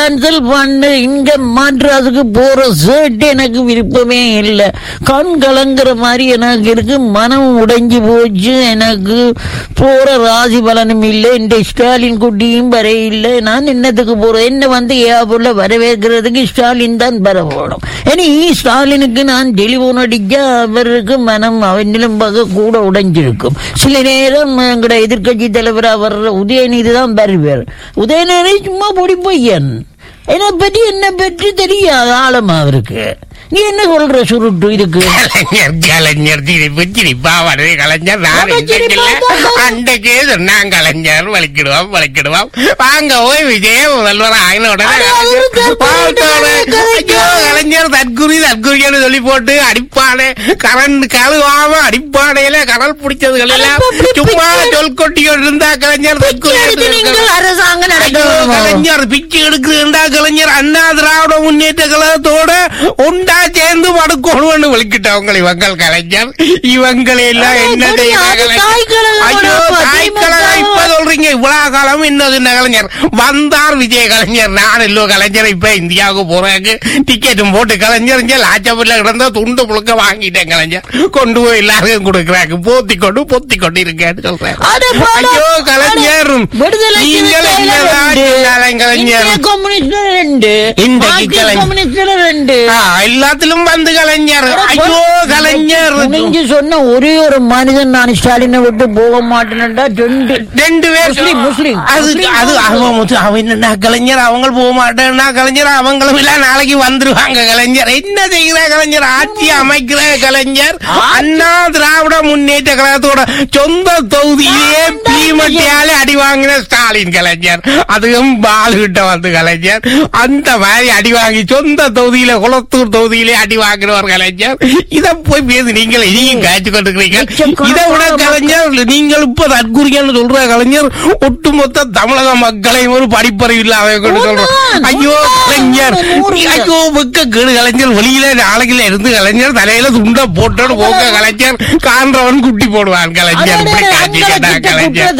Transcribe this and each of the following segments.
Cancel பண்ணு இங்க மாட்ராஸுக்கு போற சேட்டு எனக்கு விருப்பமே இல்லை கண் கலங்குற மாதிரி எனக்கு இருக்கு மனம் உடைஞ்சு போச்சு எனக்கு போற ராசி பலனும் இல்லை இந்த ஸ்டாலின் குட்டியும் வர இல்லை நான் என்னத்துக்கு போறேன் என்ன வந்து ஏபுள்ள வரவேற்கிறதுக்கு ஸ்டாலின் தான் வர போகணும் இனி ஸ்டாலினுக்கு நான் டெலிபோன் அடிக்க அவருக்கு மனம் அவனிலும் பார்க்க கூட உடைஞ்சிருக்கும் சில நேரம் எங்கட எதிர்க்கட்சி தலைவரா வர்ற உதயநிதி தான் வருவார் உதயநிதி சும்மா பொடி பையன் என்னை பற்றி என்ன பற்றி தெரியாது ஆழமா அவருக்கு நீ என்ன சொல்ற சுருட்டு இதுக்கு கலைஞர் கலைஞர் சிரிப்பு சிரிப்பா வரவே கலைஞர் நான் ஆமா, சிரிப்பா தான். அன்றைக்கே சொன்னாங்க கலைஞர் வலிக்கிடுவோம் வலிக்கிடுவோம் வாங்க போய் விஜய முதல்வர் ஆயின உடனே அது அவரு தற்கொலை வாழ்த்தோட, கலைஞர். ஐயோ கலைஞர் தற்குறி தற்குறின்னு சொல்லி போட்டு அடிப்பானே கரண்ட் கழுவாம அடிப்பானையில கடல் பிடிச்சதுகள் எல்லாம் அது அப்படி சும்மா பிச்சை- சொல் கொட்டிக்கிட்டு இருந்தா கலைஞர் பிச்சை எடுத்து தற்குறி நீங்கள் அரசாங்கம் ஐயோ, நடத்தணும் கலைஞர் பிச்சை எடுக்குதுண்டா கலைஞர் அண்ணா திராவிட முன்னேற்ற கழகத்தோட உண்டா சேர்ந்து படுக்கணும்னு விளக்கிட்டவங்க இவங்கள் கலைஞர் இவங்களை எல்லாம் அது என்ன எப்படி? செய்யற அது கலைஞர்? தாய் கழகமோட ஐயோ அப்பா, தாய் திமுக கழகம் இப்ப சொல்றீங்க இவ்வளவு காலம் இன்னது என்ன கலைஞர் வந்தார் விஜய் கலைஞர் நான் இல்லோ கலைஞர் இப்ப இந்தியாவுக்கு போறாங்க டிக்கெட்டும் போட்டு கலைஞர் இங்க லாச்சபுரில கிடந்த துண்டு புழுக்க வாங்கிட்டேன் கலைஞர் கொண்டு போய் எல்லாருக்கும் கொடுக்குறாங்க போத்தி கொண்டு பொத்தி கொண்டு இருக்கேன்னு சொல்றேன் அட போடா. ஐயோ கலைஞர் விடுதலை நீங்கள் சிறுத்தையில என்னதான் ரெண்டு. சொன்னாலும் கலைஞர் இந்திய கம்யூனிஸ்ட்ல ரெண்டு இன்றைக்கு மார்க்சிஸ்ட் கலைஞர். கம்யூனிஸ்ட்ல ரெண்டு ஆ, எல்லாத்திலும் வந்து கலைஞர் ஐயோ கலைஞர் துணிஞ்சு சொன்ன ஒரே ஒரு மனிதன் நான் ஸ்டாலினை விட்டு போக மாட்டேன்டா ரெண்டு ரெண்டு பேர் முஸ்லிம், முஸ்லிம். அது முஸ்லிம் அது தான். அவன் முத்து- அவன் என்னன்னா கலைஞர் அவங்க போக மாட்டேன்னா கலைஞர் அவங்களும் எல்லாம் நாளைக்கு வந்துருவாங்க கலைஞர் என்ன செய்கிற கலைஞர் ஆட்சி அமைக்கிற கலைஞர் அண்ணா திராவிட முன்னேற்ற கழகத்தோட சொந்த தொகுதியிலே பீமட்டியாலே அடி வாங்கின ஸ்டாலின் கலைஞர் அதுவும் பாலுகிட்ட வந்து கலைஞர் அந்த மாதிரி அடி வாங்கி சொந்த தொகுதியில குளத்தூர் தொகுதியிலே அடி வாங்கினவர் கலைஞர் இத போய் பேசி நீங்கள் இதையும் காய்ச்சி கொண்டிருக்கிறீங்க இதை விட கலைஞர் நீங்கள் இப்ப தற்குறின்னு சொல்ற கலைஞர் ஒட்டுமொத்த தமிழக மக்களையும் ஒரு படிப்பறிவு இல்லாத கொண்டு சொல்றோம் உண்மைதான், ஐயோ உண்மைதான், கலைஞர் நூறு வீதம். ஐயோ வெக்க கேடு கலைஞர் வெளியில நாளைக்குல இருந்து கலைஞர் தலையில துண்ட போட்டு போக்க கலைஞர் காண்றவன் குட்டி போடுவான் கலைஞர் இப்படி காட்சி கேட்டா கலைஞர்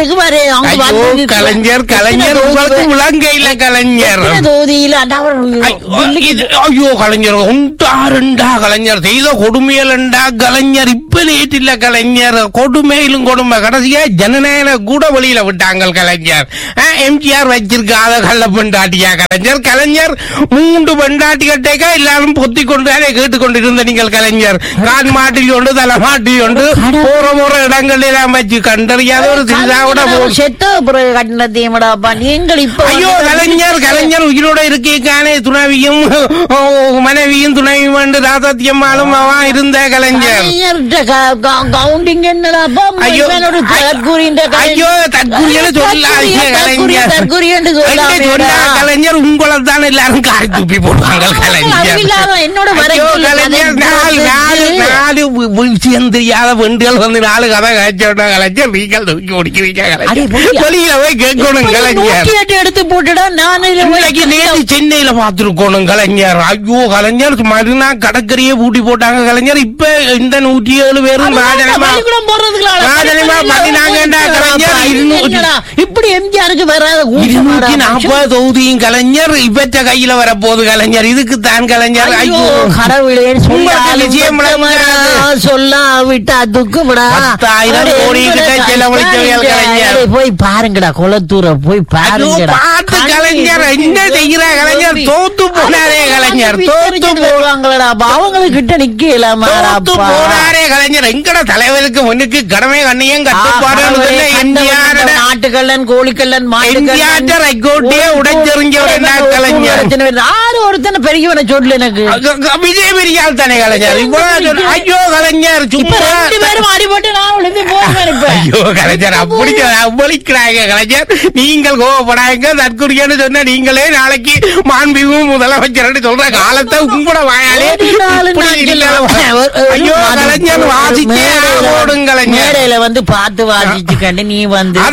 ஐயோ கலைஞர் கலைஞர் உங்களுக்கு விளங்கையில கலைஞர் தொகுதியில ஐயோ, இது- ஐயோ கலைஞர் உண்டா ரெண்டா கலைஞர் செய்த கொடுமையலண்டா கலைஞர் இப்ப நேற்றில்ல கலைஞர் கொடுமையிலும் கொடுமை கடைசியா ஜனநாயக கூட வெளியில விட்டாங்க கலைஞர் எம்ஜிஆர் வச்சிருக்காத கள்ள பெண்டாட்டியா கலைஞர் கலைஞர் மூன்று பெண்டாட்டி கட்டேக்க எல்லாரும் பொத்தி கொண்டாலே கேட்டுக்கொண்டு இருந்த நீங்கள் கலைஞர் கான் மாட்டி கொண்டு தலை மாட்டி கொண்டு போற போற இடங்கள் எல்லாம் வச்சு கண்டறியாத ஒரு சிறிதாவோட போ செத்த பிறகு கட்டின தீமடாப்பா நீங்கள் இப்ப ஐயோ வந்து- கலைஞர் கலைஞர் உயிரோட இருக்கேக்கானே துணைவியும் ஓ, மனைவியும் துணைவியும் என்று ராசத்தியம்மாளும் அவன் இருந்த கலைஞர் கலைஞர்கிட்ட க- க- கவுண்டிங் என்னடாப்பா ஐயோ, இவனோட தற்குறின்ற கலை- ஐயோ தற்குறியன்னு சொல்லாதீங்க தற்குறி, கலைஞர் தற்குறி என்று என்ன சொல்லாதீங்கடா. சொன்னா கலைஞர் உங்களை தான் எல்லாரும் காரி துப்பி போடுவாங்க கலைஞர் அவிலாத என்னோட வர ஐயோ சொல்லு, கலைஞர் கதை நாலு நாலு போட்டு. நாலு வி- விஷயம் தெரியாத பெண்கள் வந்து நாலு கதை காய்ச்சோட கலைஞர் நீங்கள் தூக்கி முடிக்கிறீங்க அடே, கலைஞர் போடியா. வெளியில போய் கேட்கணும் இப்ப கலைஞர் நூத்தி எட்டு எடுத்து போட்டுடா நான் இதுல போய் இன்னைக்கு நேற்று சென்னையில பாத்துருக்கோம் கலைஞர் ஐயோ கலைஞர் மறுநா கடற்கரையே பூட்டி போட்டாங்க கலைஞர் இப்ப இந்த நூற்றி ஏழு பேரும் ராஜனமா பள்ளிக்கூடம் போறதுக்குள்ள ஆளா? ராஜனிமா பண்ணினாங்கடா கலைஞர் இருநூற்றி என்னடா, இப்படி எம்ஜிஆருக்கு வராத இருநூத்தி நாற்பது தொகுதியும் கலைஞர் இவற்ற கையில வரப்போகுது கலைஞர் இதுக்கு தான் கலைஞர் ஐயோ ஐயோ கடவுளே உங்களுக்கு நிச்சயம் விளங்காது. சொல்லாவிட்டா துக்குமடா பத்தாயிரம் அடே, கோடி கிட்ட எங்கடா செலவழிச்சவர்கள் கலைஞர். அடே, போய் பாருங்கடா குளத்தூர போய் ஐயோ பாருங்கடா பார்த்து கலைஞர் என்ன செய்கிற கலைஞர் தோத்து போனாரே கலைஞர் தோத்து போ போவாங்களடா அவங்களுக்கு கிட்ட தோத்து நிக்கலாமாப்பா போனாரே கலைஞர் எங்கட தலைவருக்கு முன்னுக்கு கடமை கண்ணியம் கட்டுப்பாடு எம்ஜிஆர் நாட்டுக்கல்லன் கோழிக்கல்லன் எம்ஜிஆர் ரெக்கோட்டியே உடைச்செறிஞ்சவர் என்ன கலைஞர் ஆறு ஒருத்தனை பெரியவனை சொல்லு எனக்கு அங்க- அங்க விஜய் பெரியாள் தானே கலைஞர் இவ்வளவு சொன்ன- ஐயோ கலைஞர் இப்ப சும்மா ரெண்டு பேரும் அடிபட்டு நான் விழுந்து போவேன் இப்ப ஐயோ கலைஞர் அப்படி அவ்வளிக்கிறாங்க கலைஞர் நீங்கள் கோவப்படாங்க தற்குறியன்னு சொன்ன நீங்களே நாளைக்கு மாண்புமிகு முதலமைச்சர் சொல்ற காலத்தை உங்களோட வாயாலே ஒரு நாலு இப்படி நாட்கள் இல்ல. ஒரு- ஒரு ஐயோ மாதம் கலைஞர் ஒரு வாசிச்சே மேடையில ஆகணும் கலைஞர் மேடையில வந்து பார்த்து வாசிச்சுக்கண்டு நீ வந்து அதைத்தான்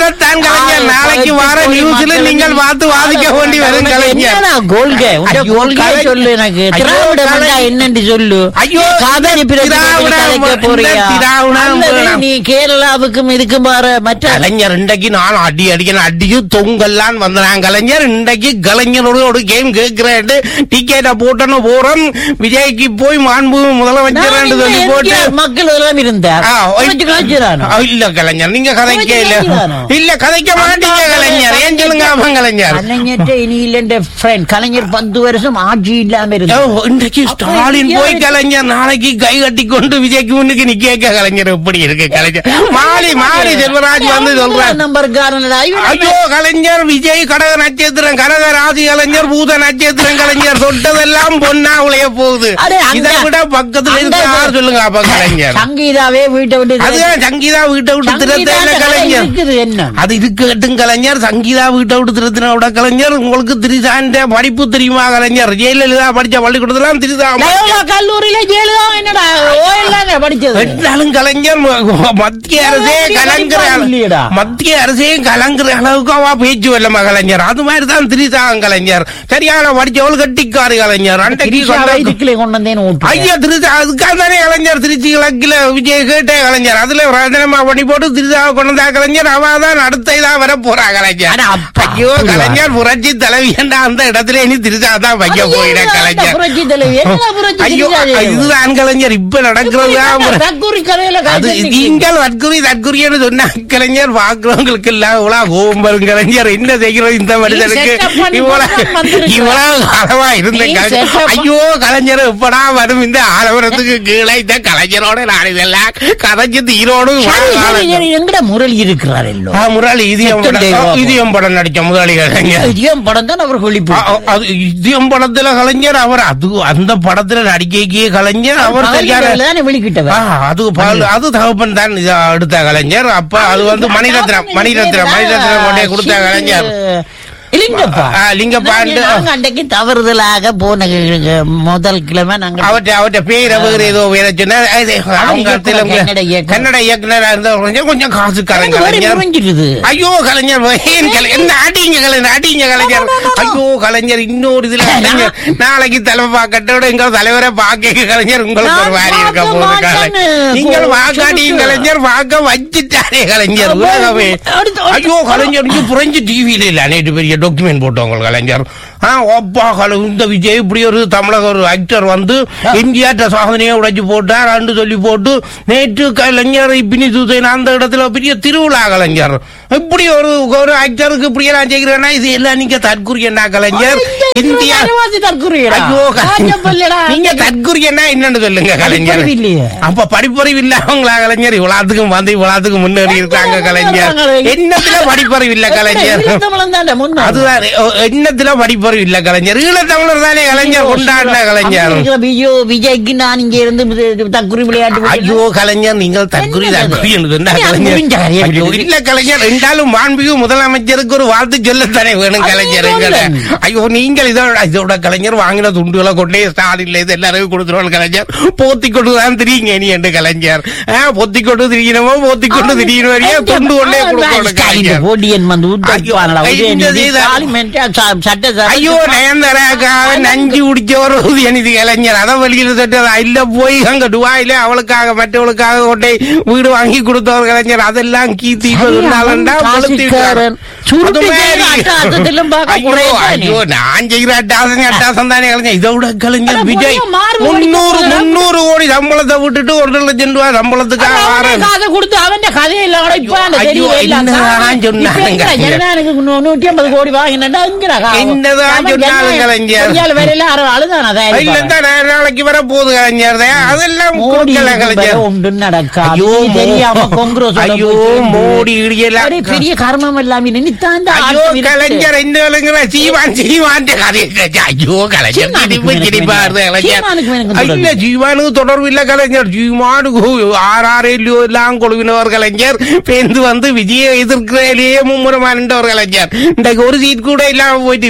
கலைஞர் நாளைக்கு வார நியூஸ்ல நீங்கள் பார்த்து வாதிக்க வேண்டி வரும் கலைஞர் என்னடா கொள்கை உங்க ஐயோ, கொள்கையை கலை- சொல்லு எனக்கு ஐயோ, திராவிடம் கலை- என்றா என்னன்னு சொல்லு ஐயோ, காவிரி பிரச்சனை திராவிடம் கலைக்க இந்த போறியா திராவிடம் அல்லது வேணாம். நீ கேரளாவுக்கும் இதுக்கும் பாரு மற்ற கலைஞர் இன்றைக்கு நான் அடி அடிக்கணும் அடியும் தொங்கல்லாம் வந்தான் கலைஞர் இன்றைக்கு கலைஞரோட ஒரு கேம் கேட்கிறேன் டிக்கெட்டை போட்டோன்னு போறோம் விஜய்க்கு போய் மாண்பு முதலமைச்சர் நான் என்று சொல்லி இங்க போட்டு எம்ஜிஆர் மக்கள் எல்லாம் இருந்தார் ஆ, ஒய்- கொஞ்சம் கழிச்சிடானோ ஆ, இல்ல கலைஞர் நீங்க கதைக்க இல்ல கலைஞரானோ? இல்ல கதைக்க மாட்டீங்க கலைஞர் ஏன் சொல்லுங்க அவன் கலைஞர் கலைஞர்ட்ட இனி இல்ல ஃப்ரெண்ட் கலைஞர் பத்து வருஷம் ஆட்சி இல்லாம ஓ, இருந்தார் இன்றைக்கு ஸ்டாலின் இந்தியாவை- போய் கலைஞர் நாளைக்கு கை கட்டி கொண்டு விஜய்க்கு முன்னுக்கு நிக்க கலைஞர் எப்படி இருக்கு கலைஞர் மாலி மாலி செல்வராஜ் வந்து சொல்றாரு நம்பர்காரனடா இவன் ஐயோ கலைஞர் விஜய் கடக நட்சத்திரம் கடக ராசி கலைஞர் பூத நட்சத்திரம் கலைஞர் தொட்டதெல்லாம் பொன்னா உழைய போகுது அடே, அந்த- இதை விட பக்கத்துல அந்த- இருக்கு யார் சொல்லுங்க அப்ப கலைஞர் சங்கீதாவே வீட்டை விட்டு அதுதான் சங்கீதா வீட்டை விட்டு திருத்த இல்ல சங்கீதா கலைஞர் இருக்குது என்ன அது இருக்கட்டும் கலைஞர் சங்கீதா வீட்டை விட்டு திருத்தின விட கலைஞர் உங்களுக்கு திரிசாண்ட படிப்பு தெரியுமா கலைஞர் ஜெயலலிதா படிச்ச பள்ளிக்கூடத்துல திரிசா லயோலா கல்லூரியில ஜெயலலிதா என்னடா ஓயெல்லாம் படிச்சது என்றாலும் கலைஞர் ம- மத்திய அரசே அப்படி கலங்குற படிப்பாங்க இல்லையடா. மத்திய அரசே கலங்குற அளவுக்கு அவ பேச்சு வரலமா கலைஞர் அது மாதிரி தான் திரிசாங்க கலைஞர் சரியான படிச்சவள் கட்டிக்காரு கலைஞர் அன்றைக்கு திரிஷாவை சொன்ன- இதுக்குள்ளே கொண்டு வந்தேன் ஓட்டு ஐயா திருச்சி அதுக்காக தானே கலைஞர் திருச்சி கிழக்குல விஜய் கேட்டே கலைஞர் அதுல ராஜினாமா பண்ணி போட்டு திருச்சாவை கொண்டு வந்தா கலைஞர் அவ தான் அடுத்த இதா வர போறா கலைஞர் அட அப்பா, ஐயோ அப்படியா? கலைஞர் புரட்சி தலைவி என்றா அந்த இடத்துல இனி திருச்சா தான் வைக்க போயிட கலைஞர் புரட்சி தலைவி என்ன புரட்சி ஐயோ திரிஷா ஜெயலலிதா? இதுதான் கலைஞர் இப்ப நடக்கிறதுதான் புர- தற்கூரி கதையில அது கதை நீங்கள் வட்குறி தற்குறின்னு சொன்ன கலைஞர் பாக்குறவங்களுக்கு எல்லாம் இவ்வளவு கோபம் வரும் கலைஞர் என்ன செய்கிறோம் இந்த மனிதனுக்கு setup பண்ணி இவ்வளவு போட்டு வந்திருக்கிற. இவ்வளவு காலமா இருந்த நீ கலைஞர் setup பண்ணி- ஐயோ கலைஞர் எப்படா வரும் இந்த ஆலவரத்துக்கு கீழே இந்த கலைஞரோட நான் இதெல்லாம் கதைச்சு தீரோடு சரி, சரி, சரி, எங்கட முரளி இருக்கிறார் எல்லோ முரளி இதயம் செத்து படம் தெய்வம். இதயம் படம் நடிச்ச முதலாளி கலைஞர் இதயம் படம் தான் அவர் ஒழிப்பு அ- அ- அது இதயம் படத்துல கலைஞர் அவர் அது அந்த படத்துல நடிக்கைக்கே கலைஞர் அவர் சரியான தானே ஆ, வெளிக்கிட்டவர் அது பால் அது தகப்பன் தான் இத எடுத்த கலைஞர் அப்ப அது வந்து மணிரத்னம் மணிரத்னம் மணிரத்னம் கொண்டே கொடுத்த கலைஞர் இல்லைங்கப்பா ஆ, லிங்கப்பாண்டு. நாங்க அன்றைக்கு தவறுதலாக போன முதல் கிழமை நாங்க அவற்றை அவற்றை பேரை வேறு ஏதோ வேற சொன்னா அது அவங்க இயக்குனர், தெலுங்கு- கன்னட இயக்குனர். கன்னட இயக்குனரா இருந்த கொஞ்சம் கொஞ்சம் காசுக்காரன் எனக்கு வேற கலைஞர் புரிஞ்சிடுது ஐயோ கலைஞர் ஏன் கலை- என்ன அடிங்க கலைஞர் அடிங்க கலைஞர் ஐயோ கலைஞர் இன்னொரு இதுல கலைஞர் நாளைக்கு தலைமை பார்க்கட்டோட எங்க தலைவரை பார்க்க கலைஞர் உங்களுக்கு ஒரு நான் வாரி இருக்க பார்க்க போகுது கலை மாட்டேன்னு நீங்கள் போ- வாக்காடி சொல்லுங்க. கலைஞர் வாக்க வச்சுட்டாரே கலைஞர் அப்ப உலகமே அடுத்து- அடுத்து- ஐயோ கலைஞர் இங்க புரஞ்சு டிவியில இல்ல நேற்று பெரிய டாக்குமெண்ட் போட்டவங்க கலைஞர் ஆ அப்பா கலை இந்த விஜய் இப்படி ஒரு தமிழக ஒரு ஆக்டர் வந்து இந்தியாட்ட சாதனையை உடைச்சு போட்டார் அண்டு சொல்லி போட்டு நேற்று கலைஞர் இப்பினி சூசைன் அந்த இடத்துல பெரிய திருவிழா கலைஞர் இப்படி ஒரு ஒரு ஆக்டருக்கு இப்படி எல்லாம் செய்கிறேன்னா இது எல்லாம் நீங்க தற்குறியன்னா கலைஞர் இந்தியா அரைவாசி தற்கொலையடா. ஐயோ ராஜப்பல்லடா. நீங்க தற்குறியன்னா என்னன்னு சொல்லுங்க கலைஞர் படிப்பறிவு இல்லையே. அப்ப படிப்பறிவு இல்லாமங்களா கலைஞர் இவ்வளவுக்கும் வந்து இவ்வளவுக்கும் முன்னேறி இருக்காங்க கலைஞர் என்னத்துல படிப்பறிவு இல்ல கலைஞர் ஈழத்தமிழன் தானே முன்னோடி. அதுதான் ஓ, என்னத்துல படிப்பறிவு இல்ல கலைஞர் ஈழத்தமிழர் தானே கலைஞர் கொண்டாடின கலைஞர் அங்க இருக்கிற விஜயோ விஜய்க்கு நான் இங்க இருந்து இது தற்கொலை விளையாட்டு ஐயோ கலைஞர் நீங்கள் தற்கொலை என்னது? தற்கொலை என்று சொன்னா அது கலைஞர் முடிஞ்ச காரியம் ஐயோ, இது. இல்ல கலைஞர் ரெண்டாலும் மாண்புமிகு முதலமைச்சருக்கு ஒரு வாழ்த்து சொல்லத்தானே வேணும் அது கலைஞர் சொல்லுங்க. எங்களை. ஐயோ நீங்கள் இதோட இதோட கலைஞர் வாங்கின துண்டுகளை கொண்டே ஸ்டாலின்ல இது எல்லாரும் கொடுத்துருவோம் கலைஞர் போத்தி கொண்டு தான் திரியுங்க நீ என்று கலைஞர் ஆ, பொத்தி கொண்டு திரியணுமோ போத்தி கொண்டு திரியணும் வரையே துண்டு கொண்டே கொடுக்கணும் கலைஞர் போடியன் வந்து ஐயோ, உட்கார்ப்பானடா. ஐயோ, உதயநிதி, இந்த செய்த- பார்லிமெண்ட், ச- சட்டசபை. ஐயோ நயன்தராக்காக நஞ்சு குடிச்ச ஒரு உதயநிதி கலைஞர் அதை வெளியில தட்டதா இல்ல போய் அங்க துபாயில அவளுக்காக மற்றவளுக்காக கொண்டே வீடு வாங்கி கொடுத்தவர் கலைஞர் அதெல்லாம் கீத்தி இப்ப சரி, சொன்னாலண்டா அவன் கொளுத்தி காசுக்காரன். விட்டார். சுருட்டு அது மாதிரி. செய்யற அட்டகாசத்திலும் பார்க்க ஐயோ, குறையத்தானே. ஐயோ, நான் செய்கிற அட்டாசம் அட்டாசம் தானே கலைஞர் இதை விட கலைஞர் அட, விஜய் பொய்யா மாறு முன்னூறு ஓடி முன்னூறு கோடி சம்பளத்தை விட்டுட்டு ஒன்றரை லட்சம் ரூபாய் சம்பளத்துக்காக அவன் வாரேன் காசை கொடுத்து அவன்ட கதையில கூட இப்ப அந்த ஐயோ, தெரியவே இல்ல. என்னதான் இப்ப சொன்னாங்க எங்கடா கலைஞர்? ஜனநாயகனுக்கு நூ- நூற்றி ஐம்பது கோடி வாங்கினேன்டா, இங்கடா காவல். என்னதான் அவன் சொன்னாங்க ஜனநாயகம் கலைஞர்? பொய்யால வேலையில அறு- அழுதானா இல்ல தயாரிப்பாளன். தான் நாளைக்கு வர போகுது கலைஞர் அதெல்லாம் மோடி கொடுக்கல இதுக்கு கலைஞர் பிறகு ஒன்றும் நடக்காது. ஐயோ, இது மோ- தெரியாம காங்கிரஸோட ஐயோ, போய் சேர்ந்து. மோடி இடியெல்லாம் அப்படியே பெரிய கர்மம் எல்லாம் நினைத்தான் ஐயோ கலைஞர் இந்த விலங்குற சீவான் சீவான் கதையை கேட்டு, ஐயோ கலைஞர் சீமானுக்கு திருப்பி எனக்கு சிரிப்பா வேணும். இருந்த கலைஞர் சீமானுக்கு எனக்கு தொடர்பு. இல்ல ஜீவானுக்கு தொடர்பு இல்ல கலைஞர் ஜீவானுக்கு ஆறு ஆறு இல்லையோ எல்லாம் கொழுவினவர் கலைஞர் பேந்து வந்து விஜய எதிர்க்கிறதுலயே மும்முரமா நின்றவர் கலைஞர் இன்றைக்கு ஒரு சீட் கூட இல்லாம போயிட்டு விஜய்க்கு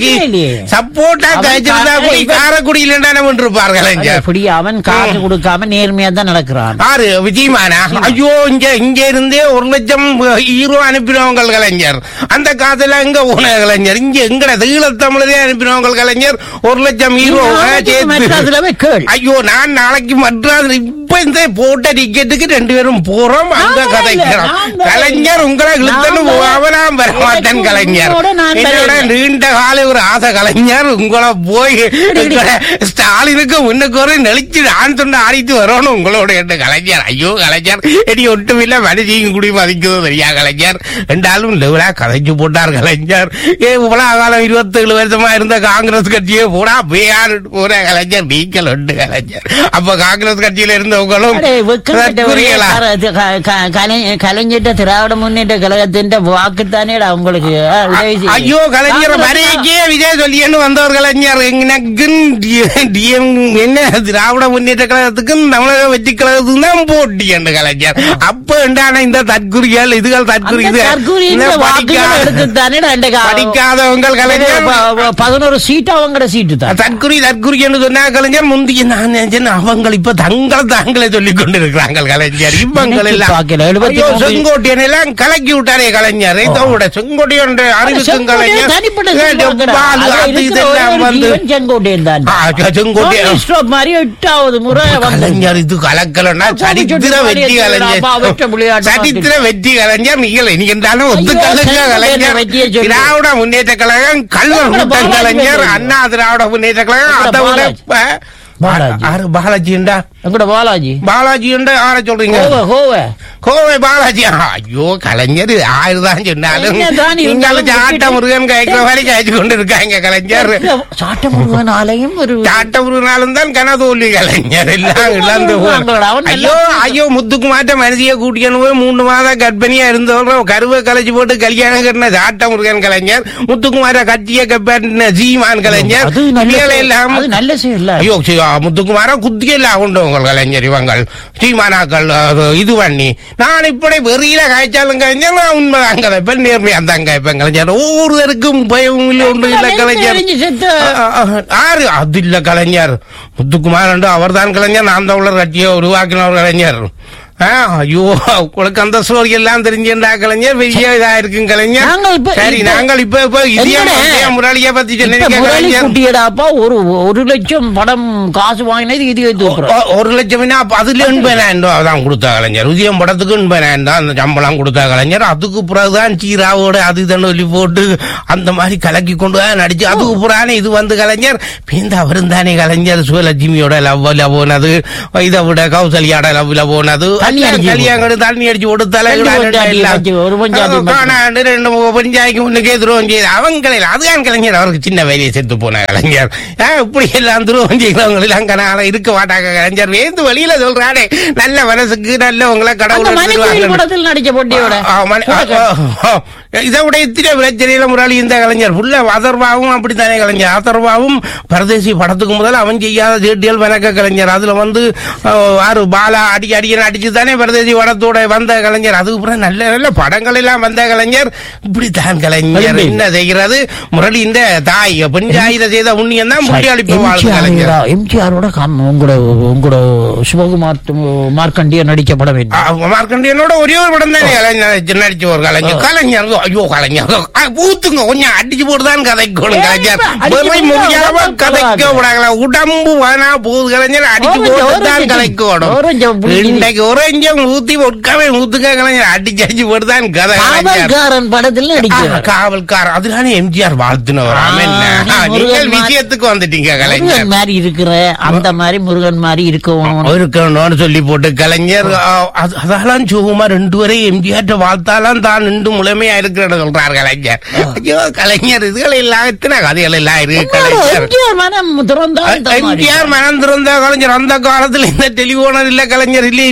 கலைஞருக்கு இல்லையே. சப்போர்ட்டா அவன் கழிச்சிருந்தா கா- கூட இவன் காரக்குடியில என்ன இருப்பார் கலைஞர் அப்படி அவன் காசு கொடுக்காம நேர்மையா தான் நடக்கிறான் ஆறு விஜயமானா ஐயோ இங்க இங்க இருந்தே ஒரு லட்சம் ஹீரோ அனுப்பினவங்க கலைஞர் அந்த காசுல எங்க போன கலைஞர் இங்க எங்கட ஈழத்தமிழதே அனுப்பினவங்க கலைஞர் ஒரு லட்சம் ஹீரோ நாளைக்கு மெட்ராஸ்ல போய் கேள் ஐயோ நான் நாளைக்கு மட்ராஸ் இப்ப இந்த போட்ட டிக்கெட்டுக்கு ரெண்டு பேரும் போறோம் அந்த நான் கதைக்கிறோம் வரல, நான் வரல. கலைஞர் உங்களை இழுத்தன்னு நான் வரல. அவனாம் வர மாட்டேன் கலைஞர் உங்களோட நான் என்னோட வரல. நீண்ட கால ஒரு ஆசை கலைஞர் உங்களை போய் உங்களை ஸ்டாலினுக்கு முன்னுக்கு ஒரு நெளிச்சு நான் சொன்ன ஆடிட்டு வரணும் உங்களோட என்ற கலைஞர் ஐயோ கலைஞர் இனி ஒட்டுமில்ல மனுஷியும் குடி மதிக்கிறது தெரியா கலைஞர் ரெண்டாலும் லெவலா கதைச்சு போட்டார் கலைஞர் ஏ இவ்வளவு காலம் இருபத்தேழு வருஷமா இருந்த காங்கிரஸ் கட்சியே போடா பேயாரு போற கலைஞர் நீக்கல் உண்டு கலைஞர் அப்ப காங்கிரஸ் கட்சியில இருந்தவங்களும் அடே, வெட்கப்பட்ட ஒரே தற்குறிகளா? கார- இது க- க- கலை- கலைஞர்ட்ட திராவிட முன்னேற்ற கழகத்தின் வாக்குத்தானேடா உங்களுக்கு ஆ, உதவி செய்யுது. ஐயோ கலைஞர் காங்கிரஸ் மறைக்கே விஜய் சொல்லியன்னு வந்தவர் கலைஞர் எனக்கும் டிஎம் என்ன திராவிட முன்னேற்ற கழகத்துக்கும் தமிழக வெற்றி கழகத்துக்கும் தான் போட்டி என்று கலைஞர் அப்ப உண்டான இந்த தற்குறிகள் இதுகள் தற்குறி அந்த இது தற்கூரி இந்த இந்த வாக்குகளை படிக்காத- எடுத்துத்தானேடா இந்த கா- படிக்காதவங்க கலைஞர் ப- ப- பதினோரு சீட் அவங்களோட சீட்டு தான் தற்குறி தற்குறி என்று சொன்னா கலைஞர் முந்தைய நான் நினைச்சேன் அவங்க இப்ப தங்களை தாங்களே சொல்லிக் கொண்டிருக்கிறாங்க கலைஞர் இவங்கள் நினைச்சு எல்லாம் பார்க்கல, எழுபத்தி ஐயோ, மூணு செங்கோட்டையன் எல்லாம் கலக்கி விட்டாரே கலைஞர் இதோட செங்கோட்டையன் அறிவிக்கும் செங்கோட்டையன் தனிப்பட்ட கலைஞர் செல்வாக்குடா. பாலு, அதுல அது இருக்கிற இதெல்லாம் ஒரே ஒரு வந்து ஜீவன் செங்கோட்டையன் தான் ஆ, செங்கோட்டையன் டோனி ஸ்டோப் மாதிரி எட்டாவது முறை வந்து கலைஞர் இது கலக்கலன்னா அப்பா, சரித்திர கொஞ்சம் வெற்றி அப்பா, கலைஞர் வெற்ற விளையாட்டு சரித்திர வெற்றி கலைஞர் நீங்கள் நீங்க என்றாலும் ஒத்துக்கலுங்க செங்கோட்டையன் கலைஞர் வெற்றியை சொல்லு. திராவிட முன்னேற்ற கழகம் கல்வர் எங்கட கூட்டம் பாலாஜி கலைஞர் பேசுறது. அண்ணா திராவிட முன்னேற்ற கழகம் எங்கட அதை விட பாலாஜி. இப்ப- பாலாஜி. ஆறு பாலாஜிண்டா எங்கட பாலாஜி பாலாஜி ஆர சொல்றீங்க ஹோவ ஹோவ கோவை பாலாஜி ஐயோ கலைஞர் ஆயிரம் சொன்னாலும் என்னதான் இருந்தாலும் நீங்களும் சாட்ட முருகன் கேட்கிற மாதிரி கேட்டு கொண்டு இருக்காங்க கலைஞர் சாட்டமுருகன் ஆலயம் ஒரு சாட்ட முருகனாலும் தான் கனதோல்வி கலைஞர் எல்லாம் இழந்து போனார். அவன் ஐயோ ஐயோ முத்துக்குமாட்ட மனசிய கூட்டியனு போய் மூணு மாதம் கர்ப்பிணியா இருந்தவங்க கருவை கலைச்சு போட்டு கல்யாணம் கட்டின சாட்ட முருகன் கலைஞர் முத்துக்குமார கட்சிய கப்பாட்டின சீமான் கலைஞர் அது நல்ல இவங்களை செயல். எல்லாம் அது நல்ல செயல் ஐயோ சி- ஆ, முத்துக்குமார குத்தியல்ல உண்டவங்க கலைஞர் இவங்கள் சீமானாக்கள் அது இது பண்ணி நான் இப்படி வெறியில காய்ச்சாலும் கலைஞர் நான் உண்மைதான் கதைப்பேன் நேர்மையா தான் கேட்பேன் கலைஞர் ஒவ்வொருத்தருக்கும் பயம் இல்லை ஒன்றும் இல்லை கலைஞர் எரிஞ்சு செத்து ஆ, ஆ, ஆறு அது இல்ல கலைஞர் முத்துக்குமார் அவர் தான் கலைஞர் நாம் தமிழர் கட்சியை உருவாக்கினவர் கலைஞர் ஆ, ஐயோ உங்களுக்கு அந்த ஸ்டோரி எல்லாம் தெரிஞ்சுண்டா கலைஞர் பெரிய இதா இருக்கும் கலைஞர் நாங்கள் இப்ப- சரி இப்ப- நாங்கள் இப்ப இப்ப இதே என்னடா? இதே முரளியை பத்தி இப்ப சொன்னீங்க முரளி கலைஞர் குட்டியடாப்பா ஒரு ஒரு லட்சம் படம் காசு வாங்கினது இது தூக்குறோம் ஒ- ஒரு லட்சம் அப்ப அதுல எண்பதாயிரம் ரூபாய் தான் கொடுத்தா கலைஞர் உதயம் படத்துக்கு எண்பதாயிரம் தான் அந்த சம்பளம் கொடுத்தா கலைஞர் அதுக்கு பிறகுதான் சீராவோட அது இதுன்னு சொல்லி போட்டு அந்த மாதிரி கலக்கி கொண்டு தான் நடிச்சு அதுக்கு பிறகு இது வந்து கலைஞர் பேந்த அவரும் தானே கலைஞர் சிவலட்சுமியோட லவ்ல போனது இதை விட கௌசல்யாட லவ்ல போனது தண்ணி அடிச்சு கல்யாணம் தண்ணி அடிச்சு போட்டு ரெண்டு பஞ்சாயத்து வச்சு, ஒரு பஞ்சாயத்து வச்சு. காணாண்டு ரெண்டு மூணு பஞ்சாய்க்கு முன்னுக்கே துரோகம் செய்து அவங்களை அதுதான் கலைஞர் அவருக்கு சின்ன வேலையை செத்து போன கலைஞர் ஆ, இப்படி எல்லாம் துரோகம் செய்கிறவங்க எல்லாம் கனால இருக்க மாட்டாங்க கலைஞர் வேந்து வெளியில சொல்றானே நல்ல மனசுக்கு நல்லவங்களை அந்த கடவுள் மணிக்கோயில் எடுத்துருவாங்க. படத்தில் நடிச்ச பொட்டியோட ஆ, மணி- ஆ, ஆ, ஆ. இதை விட இத்தனை பிரச்சனையில முரளி இந்த கலைஞர் புள்ள அதர்வாவும் அப்படித்தானே கலைஞர் அதர்வாவும் பரதேசி படத்துக்கு முதல்ல அவன் செய்யாத சேட்டியல் வணக்க கலைஞர் அதுல வந்து ஆ, ஆறு பாலா அடி அடியன் அடிச்சு தானே பரதேசி படத்தோட வந்த கலைஞர் அதுக்கு பிறகு நல்ல நல்ல படங்கள் எல்லாம் வந்த கலைஞர் இப்படித்தான் கலைஞர் அருமை. என்ன செய்கிறது முரளி இந்த தாய் பஞ்சாயிர செய்த உண்ணியம் தான் முட்டி அளிப்பு வாழ்ந்த கலைஞர் எம்ஜிஆரோட உங்களோட உங்களோட சிவகுமார் மார்க்கண்டிய நடிக்க படம் என்ன ஆ, மார்க்கண்டியனோட ஒரே ஒரு படம் தான் கலைஞர் நடிச்ச ஒரு கலைஞர் கலைஞர் ஐயோ கலைஞர் ஆ, ஊத்துங்க கொஞ்சம் அடிச்சு போட்டுதான் கதைக்கணும் கலைஞர் அடிச்சு வெறுமை போட்டா முடியாம உடம்பு கதைக்க கூடாது. விடாங்களா உடம்பு வேணா போகுது கலைஞர் அடிச்சு ஓரஞ்சு, போட்டு தான் ஓரஞ்சு, கலைக்கணும் ஓரஞ்சு புளிக்குது. இன்றைக்கு ஒரேஞ்சம் ஊத்தி ஒட்காவே ஊத்துங்க கலைஞர் அடிச்சு அடிச்சு போட்டு தான் கதை கலைஞர் காவல்காரன் படத்தில் ஆ, நடிக்க காவல்கார் அதுதானே எம்ஜிஆர் வாழ்த்துனவர் ஆ, ஆமென். நீ ஆ, நீங்கள் முருகன் மா- விஷயத்துக்கு வந்துட்டீங்க கலைஞர் முருகன் மாதிரி இருக்கிற அந்த மாதிரி முருகன் மாதிரி இருக்கணும் இருக்கணும்னு சொல்லி போட்டு கலைஞர் ஆ, அது- அதெல்லாம் சுகமா ரெண்டு வரை எம்ஜிஆர் வாழ்த்தாலாம் தான் நின்று முழுமையா இருக்கிறன்னு சொல்றார் கலைஞர் ஐயோ கலைஞர் இதுகள் எல்லாம் எத்தனை கதைகள் எல்லாம் இருக்கு கலைஞர் எம்ஜிஆர் மனம் திறந்தா இந்த மாதிரி. எம்ஜிஆர் மனம் திறந்த கலைஞர் அந்த காலத்துல இந்த டெலிபோனர் இல்ல கலைஞர் இல்ல எம்ஜிஆர்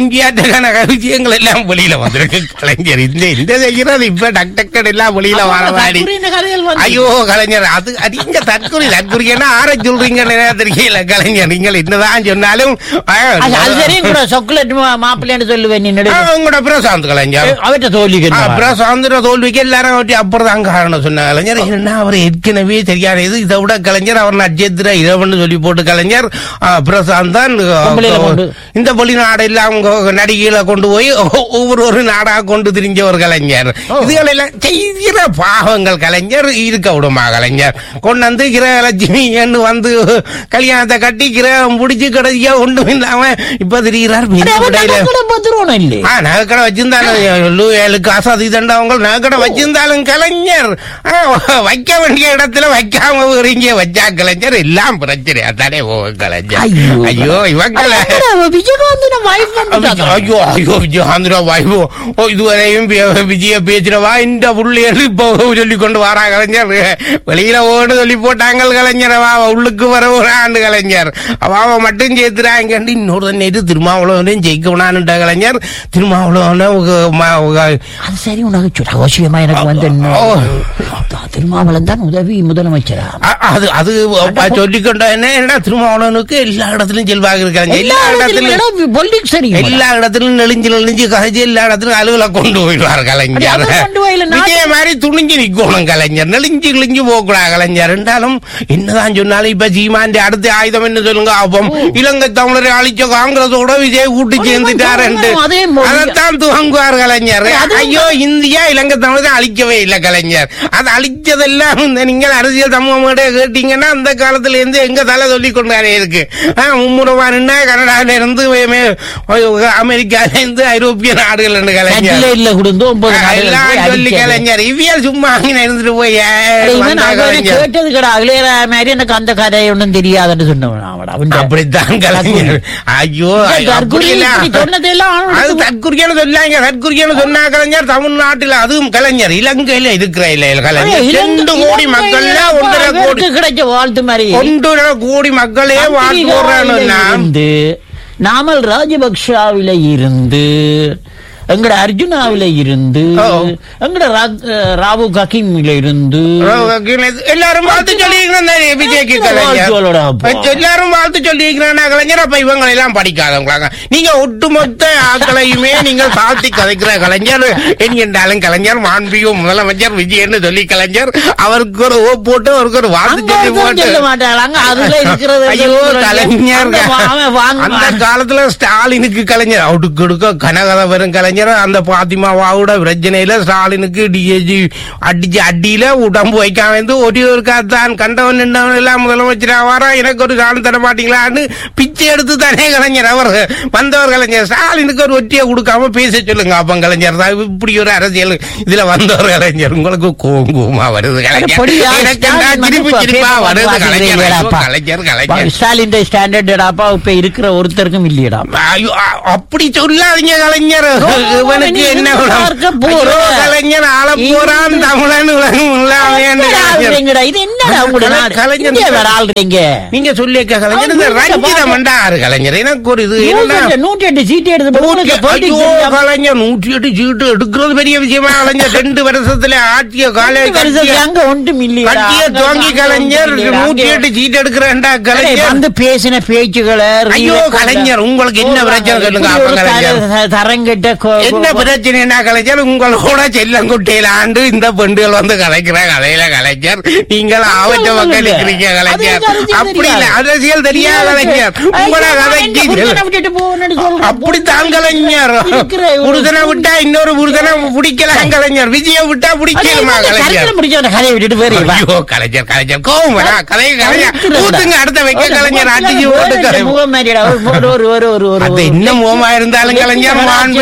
கணக்க விஷயங்கள் எல்லாம் வெளியில வந்திருக்கு கலைஞர் இந்த இந்த செய்யறது இப்ப டக் டக்கன் எல்லாம் வெளியில வரவாடி தற்கொலை கதைகள் வந்து ஐயோ கலைஞர் அது அது இங்க தற்கொலை தற்கொலைன்னா ஆற சொல்றீங்கன்னு தெரியல கலைஞர் நீங்கள் என்னதான் சொன்னாலும் ஆ, அது அது தெரியும் கூட சொக்குலேட் மாப்பிள்ளைன்னு சொல்லுவேன் நீ ஆ, உங்களோட பிரசாந்த் கலைஞர் அவர்கிட்ட தோல்விக்கு என்ன? பிரசாந்திர தோல்விக்கு எல்லாரும் அவற்றி அப்புறம் தான் காரணம் சொன்ன கலைஞர் என்ன அவர் ஏற்கனவே தெரியாத இது இதை விட கலைஞர் அவர் நட்சத்திர இரவன் சொல்லி போட்டு கலைஞர் ஆ, பிரசாந்த் தான் ஆ, பொம்பளையில கொண்டு. இந்த வெளிநாடு எல்லாம் அவங்க நடிகைகளை கொண்டு போய் ஒ- ஒவ்வொரு ஒரு நாடா கொண்டு திரிஞ்ச ஒரு கலைஞர் ஓ. இதுகளெல்லாம் செய்கிற பாவங்கள் கலைஞர் இருக்க விடுமா கலைஞர் கொண்டு வந்து கிரகலட்சுமி என்று வந்து கல்யாணத்தை கட்டி கிரகம் பிடிச்சி கடைசியா ஒண்ணும் இல்லாம இப்ப திரிகிறார் அட, அவர்கிட்ட விடையில கூட பத்திரம் இல்லை ஆ நகைக்கடை வச்சிருந்தாலும் ஏழு காசு அது இதண்டவங்க நகைக்கடை வச்சிருந்தாலும் கலைஞர் ஆ, வைக்க வேண்டிய இடத்துல வைக்காம இங்க வச்சா கலைஞர் எல்லாம் பிரச்சனை அதானே ஓ கலைஞர் ஐயோ. ஐயோ இவங்கள அட, விஜயகாந்த் wife வந்துட்டாங்க. ஐயோ ஐயோ விஜயாந்திரா வாய்வோ ஓ இதுவரையும் பே- விஜய பேச்சினவா இந்த புள்ளியல் இப்போ சொல்லி கொண்டு வரா கலைஞர் வெளியில ஓடு சொல்லி போட்டாங்க கலைஞர் அவ உள்ளுக்கு வர ஒரு ஆண்டு கலைஞர் அவ அவ மட்டும் சேர்த்துறாங்க இன்னொரு நேற்று திருமாவளவனையும் ஜெயிக்கணும்னுட்ட கலைஞர் திருமாவளவனை உக- ம- உக- அது சரி உனக்கு சொல்ல அவசியமா எனக்கு வந்து என்ன? ஓ. அதான் திருமாவளவன் தான் உதவி முதலமைச்சரா அ- அது அது சொல்லிக்கொண்ட என்ன என்ன திருமாவளவனுக்கு எல்லா இடத்துலயும் செல்வாக இருக்காங்க எல்லா இடத்துலயும் பொலிட்டிக்ஸ் தெரியும் எல்லா இடத்திலும் நெளிஞ்சு நெளிஞ்சு கதைச்சு எல்லா இடத்துலும் அலுவல கொண்டு போயிடுவார் அடி, கலைஞர் அதை கொண்டு போயில நாட்டு- விஜய மாதிரி துணிஞ்சு நிக்கணும் கலைஞர் நெளிஞ்சு கிழிஞ்சு போகக்கூடாது கலைஞர் என்றாலும் என்னதான் சொன்னாலும் இப்ப சீமாண்டி அடுத்த ஆயுதம் என்ன சொல்லுங்க அப்பம் இலங்கை தமிழரை அழிச்ச காங்கிரஸோட விஜய் கூட்டு அதே சேர்ந்துட்டாருன்ட்டு மாதிரி அதே மாதிரி. அதைத்தான் துவங்குவார் கலைஞர் அது- ஐயோ இந்தியா இலங்கை தமிழரை அழிக்கவே இல்லை கலைஞர் அது அழிச்சதெல்லாம் இந்த நீங்கள் அரசியல் சமூகம் கேட்டீங்கன்னா அந்த காலத்துல இருந்து எங்க தலை சொல்லி கொண்டாரே இருக்கு ஆ, மும்முரமா நின்னா கனடால இருந்து மே- மே- அமெரிக்கால இருந்து ஐரோப்பிய நாடுகள் இருந்து கலைஞர் சட்டில இல்ல கொடுத்து ஒன்பது நாடுகள் எல்லாம் போய் சொல்லி அடிச்சது. கலைஞர் இவ்வியல் சும்மா அங்கே இருந்துட்டு போய் ஏ, அட, இவன் வந்தா அவனை கலைஞர் கேட்டது கடா அகிலேற மாதிரி எனக்கு அந்த கதை ஒன்றும் தெரியாதுன்னு சொன்னவன் அவன் அவன் அப்படித்தான் கலைஞர் ஐயோ இந்த தற்கொலை அப்படியெல்லாம் இப்படி சொன்னதெல்லாம் அவனுக்கு அது தற்குறியானு சொல்லாங்க தற்குறியானு சொன்னா கலைஞர் தமிழ்நாட்டில் அதுவும் கலைஞர் இலங்கையில இருக்கிற இல்ல கலைஞர் ரெண்டு கோடி மக்கள்ல ஒன்றரை கோடி இவருக்கு கிடைச்ச வாழ்த்து மாதிரி ஒன்றரை கோடி மக்களே வாக்கு போடுறானுன்னா இருந்து நாமல் ராஜபக்ஷாவில இருந்து எங்கட அர்ஜுனாவில இருந்து ஓ. எங்கட ரா- ராவு ககிமில இருந்து எல்லாரும் வாழ்த்து சொல்லியிருக்கிறேன் விஜய்க்கு வாழ்த்துகளோட அப்பா. கலைஞர் எல்லாரும் வாழ்த்து சொல்லியிருக்கிறேன் கலைஞர் அப்ப இவங்க எல்லாம் படிக்காதவங்களாங்க நீங்க ஒட்டுமொத்த ஆட்களையுமே நீங்கள் தாழ்த்தி கதைக்கிற கலைஞர் என்கின்றாலும் கலைஞர் மாண்பிகு முதலமைச்சர் விஜயன்னு சொல்லி கலைஞர் அவருக்கு ஒரு ஓ போட்டு அவருக்கு ஒரு வாழ்த்து அங்க சொல்லி ஒருத்தன் போட்டு சொல்ல மாட்டாங்க அதுல இருக்கிறது ஐயோ கலைஞர் அந்த வா- அவன் வாங்க- அந்த காலத்துல ஸ்டாலினுக்கு கலைஞர் அவுட்டுக்கு எடுக்க கனகத வரும் கலைஞர் அந்த பாத்திமாவோட பிரச்சனையில ஸ்டாலினுக்கு டிஏஜி அடிச்சு அடியில உடம்பு வைக்காம இருந்து ஒரே ஒரு தான் கண்டவன் நின்றவன் எல்லாம் முதலமைச்சர் ஆவாரா எனக்கு ஒரு சாணம் தர மாட்டீங்களான்னு பிச்சை எடுத்து தானே கலைஞர் அவர் வந்தவர் கலைஞர் ஸ்டாலினுக்கு ஒரு ஒற்றியை கொடுக்காம பேச சொல்லுங்க அப்ப கலைஞர் தான் இப்படி ஒரு அரசியல் இதுல வந்தவர் கலைஞர் உங்களுக்கு கோங்குமா வருது கலைஞர் அப்படியா? எனக்கு என்ன ஸ்டாலின் சிரிப்பு வந்து சிரிப்பா பேப்பர் வருது வாசிக்கிறீங்க கலைஞர் ஐயோ, வேடாப்பா. கலைஞர் கலைஞர் ஸ்டாலின் ஸ்டாண்டர்டாப்பா இப்ப இருக்கிற ஒருத்தருக்கும் இல்லையடா ஐயோ, அ- அப்படி சொல்லாதீங்க கலைஞர் இவனுக்கு நீ என்ன பார்க்க போற. ஐயோ, கலைஞர் ஆள போறான் தமிழன் உலகம் இல்லாமையான்னு கலைஞர். ஆள்றீங்கடா இது என்னடா உங்களோட நாடு கலைஞர் இங்கே வேற ஆள்றீங்க நீங்க சொல்லியிருக்க கலைஞர் இந்த அவன் ரஞ்சிதம் மண்டாரு கலைஞர் எனக்கு ஒரு இது என்னன்னா, நூற்றி- நூற்றி எட்டு சீட்டு எடுத்து போட்டு நூற்றி- உங்களுக்கு politics ஐயோ, தெரியாம கலைஞர் நூற்றி எட்டு சீட்டு எடுக்கிறது பெரிய விஷயமா கலைஞர் ரெண்டு வருஷத்துல ஆட்சிய கால ரெண்டு வருஷத்துக்கு அங்க ஒன்றும் இல்லையேடா. கட்சிய அங்க- துவங்கி அங்க கலைஞர் ஒன்றும் இல்லையேடா. நூற்றி எட்டு சீட் எடுக்கிறேன்டா அடே, கலைஞர் வந்து பேசின பேச்சுகளை ஐயோ, record- கலைஞர், உங்களுக்கு என்ன பிரச்சனை சொல்லுங்க, இப்படி ஒரு அப்ப கலைஞர். தர- தரங்கெட்ட கோ- என்ன பிரச்சனைனா கலைஞர் உங்களோட செல்லங்குட்டையில ஆண்டு இந்த பெண்டுகள் வந்து கலைக்கிற கதையில கலைஞர் நீங்கள் ஆவச்ச மக்கள் இருக்கிறீங்க கலைஞர் அது அரசியல் அப்படி இல்ல தெரியாது. அரசியல் தெரியாத கலைஞர் உங்களோட கதைக்கு புருஷனை விட்டுட்டு போகணும்னு சொல்றேன். அப்படித்தான் கலைஞர் இருக்கிற ஒரு- புருஷனை விட்டா இன்னொரு புருஷனை பிடிக்கலாம் கலைஞர் விஜய விட்டா அடே, பிடிக்கலுமா இந்த கலைஞர் கருத்துல முடிச்சவன கதையை விட்டுட்டு போயிரு, வா. ஐயோ கலைஞர் கலைஞர் கோவம் வரா கலை கலைஞர் இருக்கிறதா? ஊத்துங்க அடுத்த வைக்க ஒரு கலைஞர் முகத்துல அடிச்சு வேற ஓட்டு இந்த கலை முகம் மாதிரிடா. ஒரு- ஒரு- ஒரு- ஒரு- ஒரு- அது ஒரு- என்ன முகமா இருந்தாலும் கலைஞர் மாண்புமிகு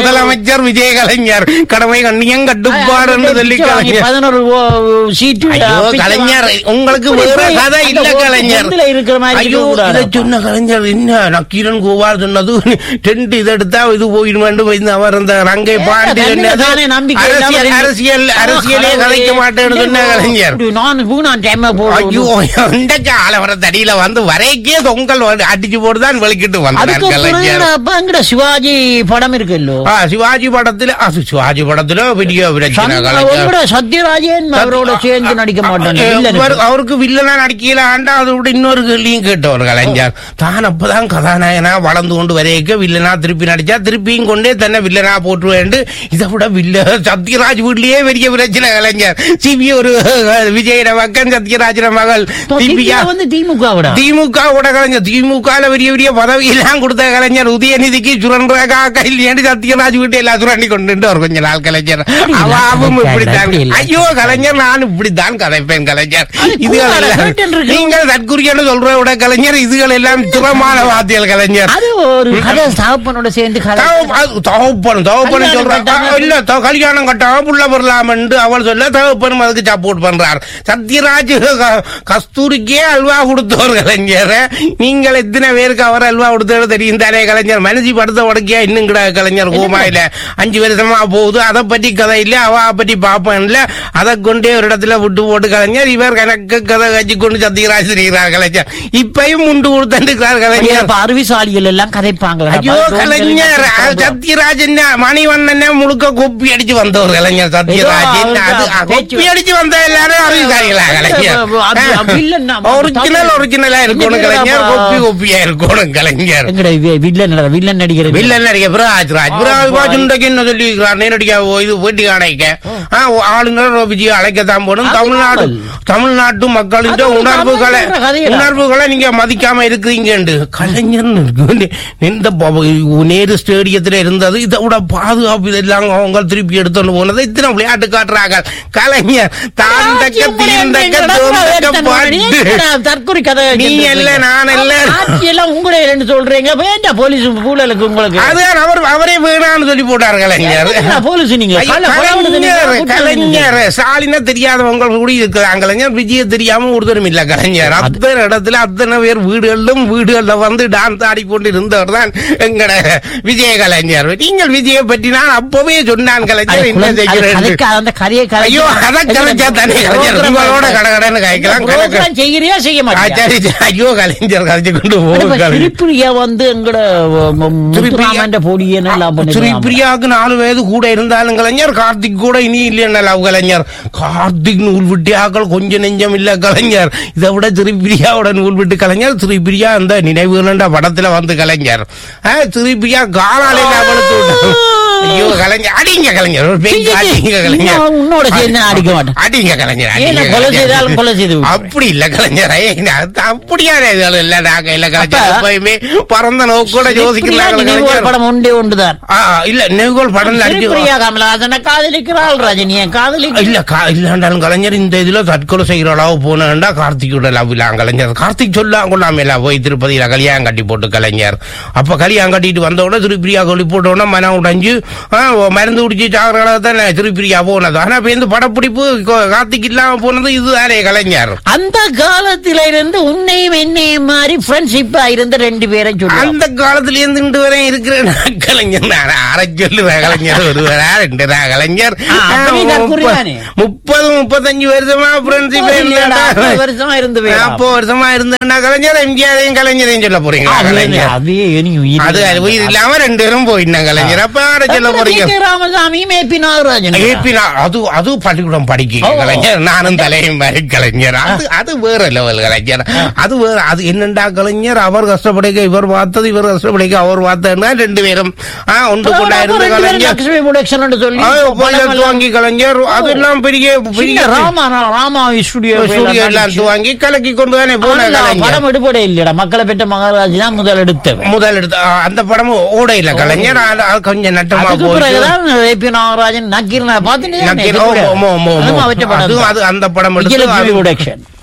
முதலமைச்சர் விஜய கலைஞர் கடமை கண்ணியம் கட்டுப்பாடு என்று சொல்லி கலைஞர் பதினோரு ஓ- சீட்டு ஐயோ பிச்சை கலைஞர் உங்களுக்கு இப்படி வேற போய் கதை அந்த இல்ல ஓட்டு கலைஞர் பொந்துல இருக்கிற மாதிரி ஐயோ இருக்கக்கூடாது. இதை சொன்ன கலைஞர் என்ன நக்கீரன் கோபால் சொன்னது டென்ட் இது எடுத்தா இது போயிடும் வேண்டும் அவர் அந்த ரங்கை பாண்டி தன்னில சொன்னது தானே நம்பிக்கை இல்லாம அரசியல் இருந்து- அரசியல் அரசியலே கடவுளே. கலைக்க மாட்டேன்னு சொன்ன கலைஞர் இப்படி நான் பூனான் டைம் ஐயோ இன்றைக்கு ஆலவர தடியில வந்து வரைக்கே தொங்கல் வந்து அடிச்சு போட்டுதான் வெளிக்கிட்டு வந்தார் அதுக்கு கலைஞர் அப்பாங்கிற சிவாஜி படம் இருக்குல்லோ ஆ, சிவாஜி படத்துல ஆ, சிவாஜி படத்துல பெரிய பிரச்சனை கலைஞர் உங்களோட சத்யராஜன் அவரோட சேர்ந்து நடிக்க மாட்டாங்க வில்லனுக்கு. அவர்- அவருக்கு வில்லனா நடிக்கல ஆண்டா அதை விட இன்னொரு கேள்வியும் கேட்டவர் கலைஞர் தான் அப்பதான் கதாநாயகனா வளர்ந்து கொண்டு வரைக்க வில்லனா திருப்பி நடிச்சா திருப்பியும் கொண்டே தன்னை வில்லனா போட்டு வேண்டு இதை விட வில்ல சத்யராஜ் வீட்லயே பெரிய பிரச்சனை கலைஞர் சிபி ஒரு விஜயன மகன் சத்யராஜன மகள் இப்போ திவ்யா திவ்யா வந்து திமுக விட திமுக ஓட கலைஞர் திமுக பெரிய பெரிய பதவி எல்லாம் கொடுத்த கலைஞர் உதயநிதிக்கு சுரண்டா கையில் சத்யராஜ் வீட்டை எல்லாம் சுரண்டி கொண்டு ஒரு கொஞ்ச நாள் கலைஞர் அவாவும் இப்படித்தான் அப்படி இல்ல. ஐயோ கலைஞர் நான் இப்படித்தான் கதைப்பேன் கலைஞர் அது இதுகள் கூடாது, எல்லாம் கேட்டுன்னு இருக்கு. நீங்கள் தற்குறியன்னு சொல்ற விட கலைஞர் இதுகள் எல்லாம் திறமான வாத்தியல் கலைஞர் அது ஒரு கதை சாப்பனோட சேர்ந்து கதை தகவ- அது தகப்பன் தகப்பன் கல்யாணம் சொல்றான் கட்டாம- இல்ல த- கல்யாணம் கட்டாம புள்ள பெறலாம் என்று அவள் சொல்ல தகப்பனும் அதுக்கு சப்போர்ட் பண்றார் சத்யராஜ் க- கஸ்தூரிக்கே அல்வா கொடுத்தவர் கலைஞர் நீங்கள் எத்தனை பேருக்கு அவர் அல்வா கொடுத்தவர் தெரியும் தானே கலைஞர் மனசி படுத்த உடக்கியா இன்னும் கிட கலைஞர் கோமாயில அஞ்சு வருஷமா போகுது அதை பத்தி கதை இல்ல அவ பத்தி பாப்பேன் இல்ல அதை கொண்டே ஒரு இடத்துல விட்டு போட்டு கலைஞர் இவர் கணக்கு கதை கட்சி கொண்டு சத்யராஜ் இருக்கிறார் கலைஞர் இப்பயும் முண்டு கொடுத்திருக்கிறார் கலைஞர் இப்ப அறிவிசாலிகள் எல்லாம் கதைப்பாங்க ஐயோ கலைஞர் அஹ், சத்யராஜ் என்ன மணிவண்ணன் முழுக்க கொப்பி அடிச்சு வந்தவர் கலைஞர் சத்யராஜ் ஏதோ என்ன அது அவருக்கு அஹ், பேச்சு- கொப்பி அடிச்சு வந்த எல்லாரும் அறிவிக்காங்களா கலைஞர் அது- அது வில்லன் தான். ஒரிஜினல் ஒரிஜினலா இருக்கணும் கலைஞர் கொப்பி கொப்பியா இருக்கணும் கலைஞர் எங்கட வி- வில்லன் நட- வில்லன் நடிகர் வில்லன் நடிகை பிராஜ் ராஜ் பிராஜ் ராஜ் இன்றைக்கு என்ன சொல்லியிருக்கிறார் நேரடியா ஓ, இது போட்டி அணைக்க ஆ, ஓ, ஆளுநர் விஜய் அழைக்கத்தான் போடும் அது தமிழ்நாடு நாமல். தமிழ்நாட்டு மக்களின் அது ஒரு உணர்வுகளை தமிழ்நாட்டு கதையடா. உணர்வுகளை நீங்க மதிக்காம இருக்கிறீங்க கலைஞர் இருக்கு. இந்த ப- நேரு ஸ்டேடியத்துல இருந்தது இதை விட பாதுகாப்பு இதெல்லாம் அவங்க திருப்பி எடுத்துட்டு போனது இத்தனை விளையாட்டு காட்டுறாங்க கலைஞர் தான் தக்க தீர்ந்தக்க தோந்தக்க பாட்டு தற்கொலை கதை நீ இல்ல, நான் இல்ல. எல்லாம் உங்களே ரெண்டு சொல்றீங்க வேண்டாம் போலீஸ் ஊழலுக்கு உங்களுக்கு அதுதான் அவர் அவரே வேணாம்னு சொல்லி போட்டார் கலைஞர் என்ன போலீஸ் நீங்க ஐயா, காலைல கொலை பண்ணது நீங்க, கலைஞர் குற்றம் கலைஞர் ஸ்டாலின தெரியாதவங்க கூட இருக்கிறாங்க கலைஞர் விஜய தெரியாம ஒருத்தரும் இல்ல கலைஞர் அத்தனை இடத்துல அத்தனை பேர் வீடுகளிலும் வீடுகள்ல வந்து டான்ஸ் ஆடி கொண்டு இருந்தவர் தான் எங்கட விஜய கலைஞர் நீங்கள் விஜய பற்றி நான் அப்பவே சொன்னான் கலைஞர் அது என்ன குழந்தை- அது செய்கிறேன் கதைக்க- அந்த கதையை கதைக்க- ஐயோ அத கலைச்சா தானே கலைஞர் program உங்களோட கடகடன்னு காய்க்கலாம் கணக்கு program செய்கிறியா செய்ய ஆ, மாட்டியா சரி, சரி. ஐயோ கலைஞர் கதைச்சு கொண்டு இப்ப போகும் கலைஞர் திருப்பிரியா வந்து எங்கட முத்துராமன் பொடியன்னு எல்லாம் ஸ்ரீ பண்ணிருக்காங்க. பிரியாவுக்கு நாலு வயது கூட இருந்தாலும் கலைஞர் கார்த்திக் கூட இனி இல்லையா லவ் கலைஞர் கார்த்திக் நூல் விட்டியாக்கள் கொஞ்சம் நெஞ்சம் இல்ல கலைஞர் இதை விட திரிபிரியாவோட நூல் விட்டு கலைஞர் திரிபிரியா அந்த நினைவுகள படத்துல வந்து கலைஞர் ஆ, திரிபிரியா காலாலே அவளுக்கு விட்டாங்க. ஐயோ கலைஞர் அடிங்க கலைஞர் ஒரு பெண் அடிங்க கலைஞர் நான் உன்னோட சேர்ந்து நான் அடிக்க மாட்டேன். அடிங்க கலைஞர் ஏன் அடிங்க நான் கொலை கலைஞர். செய்தாலும் கொலை செய்து விடுவேன். அப்படி இல்ல கலைஞர் ஐயா, அது அப்படியான இதுகள் இல்ல நாங்க இல்ல கலைஞர் அப்ப- எப்பயுமே பறந்த நோக்கோட திருப்பிரியா யோசிக்கிறாங்க நினைவு ஒரு கலைஞர் படம் ஒன்றே ஒன்றுதான் ஆ, இல்ல நெகுல் படம் நடிச்சு திருப்பிரியா கமலஹாசனை காதலிக்கிறாள் ரஜினியை காதலிக்க இல்ல கா- இல்லண்டாலும் கலைஞர் இந்த இதுல தற்கொலை செய்யற அளவு போனா கார்த்திகோட லவ் இல்ல கலைஞர் கார்த்திக் சொல்லா கொள்ளாம இல்ல போய் திருப்பதியில கல்யாணம் கட்டி போட்டு கலைஞர் அப்ப கல்யாணம் கட்டிட்டு வந்த உடனே திருப்பிரியா கொல்லி போட்ட உடனே மனம் உடைஞ்சு ஆ, மருந்து குடிச்சு சாகுற தான் திருப்பிரியா போனது ஆனா இப்ப இந்த படப்பிடிப்பு கோ- கார்த்திக் இல்லாம போனது இதுதானே கலைஞர் அந்த காலத்தில இருந்து உன்னையும் என்னையும் மாதிரி ஃப்ரெண்ட்ஷிப்பா இருந்த ரெண்டு பேரை சொல்லுவாங்க அந்த காலத்துல இருந்து இன்று வரை இருக்கிற நான் கலைஞர் நான் அரை சொல்லுவேன் கலைஞர் ஒருவரா ரெண்டு தான் கலைஞர் ஆ, அப்படி ஆ, தற்குறிதானே? முப்பது முப்பத்தஞ்சு வருஷமா ஃப்ரெண்ட்ஷிப் நாற்பது வருஷமா இருந்து போயிடலாம். நாற்பது வருஷமா இருந்தேன்னா கலைஞர் எம்ஜிஆரையும் கலைஞரையும் சொல்ல போறீங்களா அது கலைஞர் அது இனி உயிர் அது அது உயிர் இல்லாம ரெண்டு பேரும் போயிட்டாங்க கலைஞர் அப்ப யாரை சொல்ல போறீங்க கே. ராமசாமியும் ஏபி நாகராஜன் ஏபி நான் அது அது பள்ளிக்கூடம் படிக்க ஓ. கலைஞர் நானும் தலையும் மாதிரி கலைஞர் அது அது வேற லெவல் கலைஞர் அது வேற அது என்னண்டா கலைஞர் அவர் கஷ்டப்படைக்க இவர் பார்த்தது இவர் கஷ்டப்படைக்க அவர் பார்த்ததுன்னா ரெண்டு பேரும் ஆ, ஒன்று கொண்டா இருந்த ரெண்டு பேரும் கலைஞர் லக்ஷ்மி புரொடக்ஷன் சொல்லி ஆ, படம் போய் எல்லாம் துவங்கி கலைஞர் அதெல்லாம் பெரிய பெரிய சின்ன ராமா ராமா ஸ்டுடியோ ஸ்டூடியோ எல்லாம் துவங்கி கலக்கி கொண்டு தானே போன கலைஞர் படம் எடுபட இல்லையடா மக்களை பெற்ற மகாராஜ் தான் முதல் எடுத்தவன் முதல் எடுத்த ஆ, அந்த படமும் ஓட இல்ல கலைஞர் அது- அது கொஞ்சம் நட்டமா அதுக்கு போயிட்டு பிறகுதான் ஏபி நாகராஜன் நக்கீரனை பார்த்துட்டு நக்கீரன், ஓ, ஓ, ஓ, ஓ, ஓ. அதுவும் அது அந்த படம் எடுத்து அது- புரொடக்ஷன்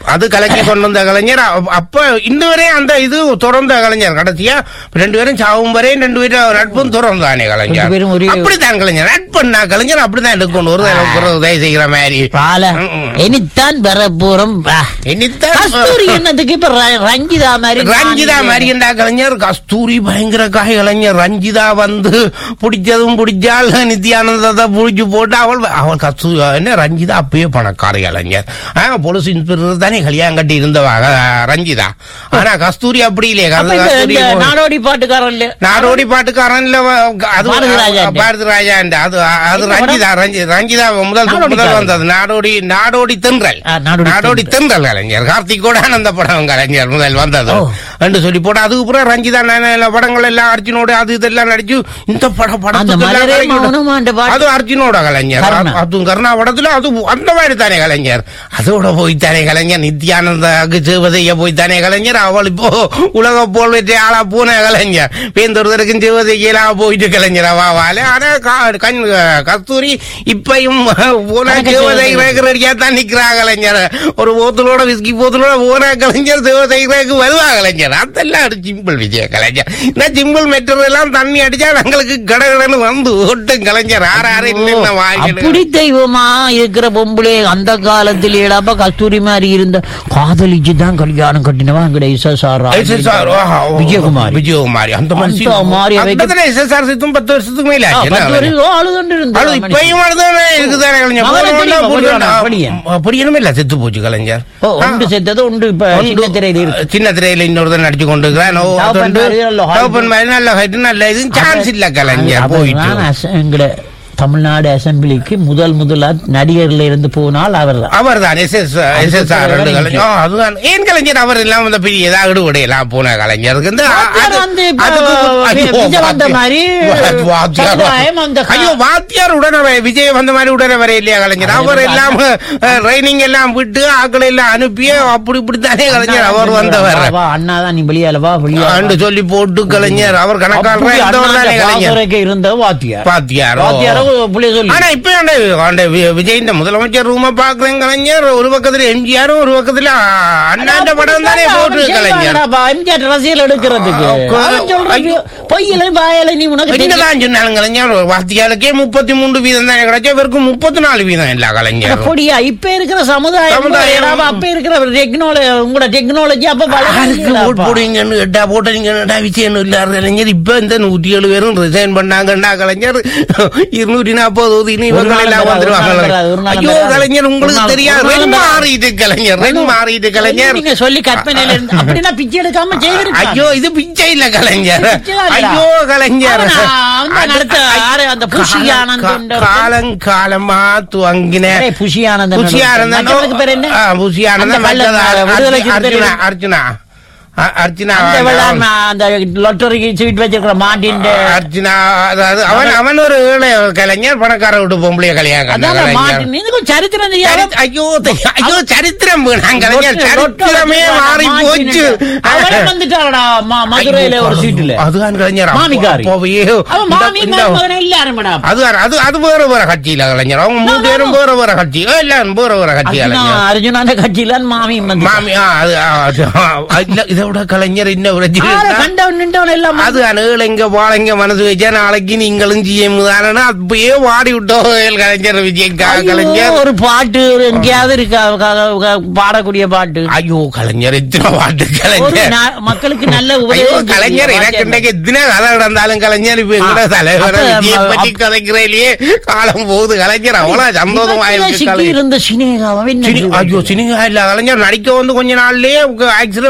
அது கலக்கி கொண்டு வந்த கலைஞர் அ- அப்ப இன்ன வரையும் அந்த இது தொடர்ந்த கலைஞர் கடைசியா ரெண்டு பேரும் சாவும் வரையும் ரெண்டு பேரும் நட்பும் தொடர்ந்தானே ரெண்டு கலைஞர் பேரும் ஒரே- அப்படித்தான் கலைஞர் நட்புன்னா கலைஞர் அப்படிதான் எடுக்கணும் ஒரு தடவை ஒரு உதவி செய்கிற மாதிரி பால ம், ம். இனித்தான் வரப்போறோம் வா. என்னத்தான் கஸ்தூரி என்னத்துக்கு இப்ப ர- ரஞ்சிதா மாதிரி ரஞ்சிதா நான் மாதிரி என்றா கலைஞர் கஸ்தூரி பயங்கர காய் கலைஞர் ரஞ்சிதா வந்து பிடிச்சதும் பிடிச்சால் நித்யானந்தத்தை புடிச்சு போட்டு அவள் அவள் கஸ்தூரி என்ன ரஞ்சிதா அப்பயே பணக்கார கலைஞர் ஆ போலீஸ் இன்ஸ்பெக்டர் தானே கல்யாணம் கட்டி இருந்தவா அஹ், ரஞ்சிதா ஆனா கஸ்தூரி அப்படி இல்லையே அப்ப இந்த- கஸ்தூரி இந்த நாடோடி பாட்டுக்காரன் இல்ல நாடோடி பாட்டுக்காரன் இல்ல அது பாரதி ராஜா. பாரதி ராஜா அது அது எங்க ரஞ்சிதா ரஞ்சி- ரஞ்சிதா முதல் நாடோடி முதல் காரன். வந்தது நாடோடி நாடோடி தென்றல் ஆ, நாடோடி நாடோடி தென்றல் கலைஞர் கார்த்திகோட அந்த படம் கலைஞர் முதல் வந்தது ஓ. என்று சொல்லி போட்டு அதுக்கு அப்புறம் ரஞ்சிதா நான படங்கள் எல்லாம் அர்ஜுனோட அது இதெல்லாம் நடிச்சு இந்த படம் அந்த படத்துக்கு எல்லாம் மலரே கிடைக்கும். மௌனமா அந்த பாட்டு அது அர்ஜுனோட கலைஞர் கருணா. அதுவும் கருணா படத்துல அது அந்த மாதிரி தானே கலைஞர் அதோட போய்த்தானே கலைஞர் நித்யானந்தாக்கு சிவதைய போய்த்தானே கலைஞர் அவள் இப்போ உலக போல் வெற்றி ஆளா போன கலைஞர் வேந்தொருத்தருக்கும் சிவதையெல்லாம் போயிட்டு கலைஞர் அவாவால ஆனா கா- கண் கஸ்தூரி இப்பயும் போன கணக்கு சிவதை சிவதை. ரெடியா தான் நிக்கிறா கலைஞர் ஒரு போத்தலோட விஸ்கி போத்தலோட போன கலைஞர் சிவதைக்கு வருவா கலைஞர் அதெல்லாம் ஒரு சிம்பிள் விஜய கலைஞர் இந்த சிம்பிள் மெட்டர் எல்லாம் தண்ணி அடிச்சா எங்களுக்கு கடகடன்னு வந்து ஓட்டும் கலைஞர் ஆறு ஆறு இல்லைன்னு வாங்கிடு அப்படி தெய்வமா இருக்கிற பொம்பளை அந்த காலத்தில் ஏடாப்ப கஸ்தூரி மாதிரி இருந்த காதலிச்சு தான் கல்யாணம் கட்டினவா அங்கட இசசார் SSR, ஆஹா, ஓ, விஜயகுமாரி விஜயகுமாரி அந்த மனுஷி அந்த மாதிரி அவைக்கு- அந்த எஸ்எஸ்ஆர் சித்தும் பத்து வருஷத்துக்கு மேல ஆ, ஆச்சு, என்ன பத்து கலைஞர்? வரைக்கும் ஆளுகண்டு அது இருந்தா இப்பயும் அதுதானே இருக்குதானே கலைஞர் மகனை போன தெரியுமா? உடனே பொடியனா, பொடியனா, பொடியன். பொடியனும் இல்ல செத்து போச்சு கலைஞர் ஓ, ஒன்று செத்தது ஒன்று இப்ப சின்ன திரையில இருக்கு சின்ன திரையில இன்னொருத்தர் நடிச்சு கொண்டு இருக்கிறான் ஓ, தகப்பன் அது வந்து மாதிரி நல்ல height. தகப்பன் மாதிரி நல்ல height, நல்ல இது சான்ஸ் இல்ல கலைஞர் அப்ப போயிட்டு நான் அச- எங்கட தமிழ்நாடு அசெம்பிளிக்கு முதல் முதலா நடிகர்ல இருந்து போனால் அவர் தான் அவர் தான் S S S S R அதுக்கு கலைஞர் ஆ, அதுதான் ஏன் கலைஞர் அவர் எல்லாம் வந்து பெரிய ஏதாவது விடையெல்லாம் போன கலைஞருக்கு இந்த அ- வாத்தியார் அது- வந்து இப்ப அதுக்கு- ஐயோ, விஜய் வந்த வாத்தியார். மாதிரி வா- வாத்தியார் சமுதாயம் அந்த கா- ஐயோ வாத்தியார் உடனே வர- விஜய் வந்த மாதிரி உடனே வர இல்லையா கலைஞர் அவர் அது எல்லாம் ட்ரைனிங் எல்லாம் விட்டு ஆக்களை எல்லாம் அனுப்பி அப்படி இப்படித்தானே கலைஞர் அவர் வந்தவர் வா, வா, அண்ணா தான் நீ வெளியால வா வெளியால வா. ஆண்டு சொல்லி போட்டு கலைஞர் அவர் கணக்காளர் அப்படி இருந்தவர் தானே அண்ணாண்ட கலைஞர் பாசறைக்கு இருந்த வாத்தியார் பாத்தியாரோ வாத்தியாரோ புள்ளைய சொல்லி ஆனா இப்ப ஆண்ட ஆண்ட வி- விஜய் இந்த முதலமைச்சர் ரூம பாக்குறேன் கலைஞர் ஒரு பக்கத்துல எம்ஜிஆரும் ஒரு பக்கத்துல அண்ணாண்ட படம் தானே போட்டு கலைஞர் எம்ஜிஆர் ரசிகல் எடுக்கிறதுக்கு ஆ, அவன் சொல்றது பொய்யில வாயில நீ உனக்கு தெரியும். என்னதான் சொன்னாலும் கலைஞர் வாத்தியாருக்கே முப்பத்தி மூன்று வீதம் தானே கிடைச்சா இவருக்கு முப்பத்தி நாலு வீதம் இல்ல கலைஞர் அப்படியா இப்ப இருக்கிற சமுதாயம் சமுதாயம். ஏடாப்பா, அப்ப இருக்கிற டெக்னாலஜி உங்களோட டெக்னாலஜி அப்ப யாருக்கு வளர்ந்துச்சுலப்பா. ஓட் போடுவீங்கன்னு கேட்டா போட்டீங்கன்னா விஷயம் இல்லாத கலைஞர் இப்ப இந்த நூத்தி ஏழு பேரும் ரிசைன் பண்ணாங்கன்னா கலைஞர் இருநூற்றி நாற்பது ஒதுக்கி ஒரு இவங்க நாளும் எல்லாம் வராது, ஒரு வந்துருவாங்க நாளும் வராது, ஒரு நாளும் ஐயோ வராது. கலைஞர் ஒரு உங்களுக்கு நாள், தெரியாது ஒரு நாளும் ரெண்டு வராது. மாறிட்டு கலைஞர் ரெண்டு மாறிட்டு கலைஞர் நீங்க சொல்லி கற்பனையில இருந்து அப்படின்னா பிச்சை எடுக்காம செய்திருப்பாங்க. ஐயோ இது பிச்சை இல்ல கலைஞர் பிச்சை தான் இல்லடா. ஐயோ கலைஞர் அவனா, அவன் அடுத்த ஆறு, அந்த புஷி காலம் ஆனந்தம் காலம் காலமா துவங்கின ஏய், புஷி ஆனந்தன் புஷி ஆனந்தன் மற்றவனுக்கு பேர் என்ன? ஆ, புஷி ஆனந்தன் அந்த வெள்ளை மற்றது விடுதலை அர்ஜுனா சிறுத்தைகள். அர்ஜுனா அ- அர்ஜுனா அந்த அவன் வெள்ளாமை, அந்த லொட்டரிக்கு சீட் வச்சிருக்கிற மாட்டின் அர்ஜுனா அதாவது அவன் அவன் ஒரு ஏழை கலைஞர் பணக்கார விட்டு பொம்பளைய கல்யாணம் கண்ட அதான் கலைஞர் மாட்டின் இதுக்கு சரித்திரம் தெரியாத சரி- ஐயோ தெ- ஐயோ சரித்திரம் வேணாம் கலைஞர் லொட்டு- லொட்டு சரித்திரமே வச்சிருக்கான் மாறி மாட்டின். போச்சு அவனே வந்துட்டாடா ம- மதுரையில ஒரு சீட்டுல அதுதான் கலைஞர் மாமிக்காரி. அப்பவே அவன் இந்த- மாமி இந்த- மகன் எல்லாரும் மேடம் அது வேற- அது அது வேற வேற கட்சியில கலைஞர் அவங்க மூணு பேரும் வேற வேற கட்சி எல்லாம் வேற வேற கட்சி கலைஞர் அர்ஜுனான கட்சியில மாமி வந்து மாமி ஆ, அது ஆ, அது, ஆ, இல்ல, இதை விட கலைஞர் என்ன பிரச்சனை ஆளை இருந்தா, கண்டவன் நின்றவன் எல்லாம் அது அணுகலைங்க வாழைங்க மனசு வச்சா நாளைக்கு நீங்களும் ஜிஎம் தானே அப்பயே வாடி விட்டோம் கலைஞர் விஜயக்கா ஐயோ, கலைஞர் ஒரு பாட்டு ஒரு எங்கேயாவது இருக்கா க- க- க- பாடக்கூடிய பாட்டு ஐயோ கலைஞர் எத்தனை பாட்டு ஒரு கலைஞர் நா- மக்களுக்கு நல்ல ஐயோ உபதேசம் கலைஞர் செய்ய எனக்கு வாத்தியார். இன்னைக்கு எத்தனை கதை நடந்தாலும் கலைஞர் இப்ப எங்கட ஆ, தலைவர் அப்ப, விஜய அப்ப, பற்றி கதைக்கிறதுலயே காலம் போகுது கலைஞர் அவ்வளவு சந்தோஷமா இவத்துல இருக்கு சிக்கி கலைஞர் இருந்த சினேகாவை என்ன சினி- ஐயோ சினிமா இல்ல கலைஞர் நடிக்க வந்து கொஞ்ச நாள்லயே ஆக்சிடென்ட்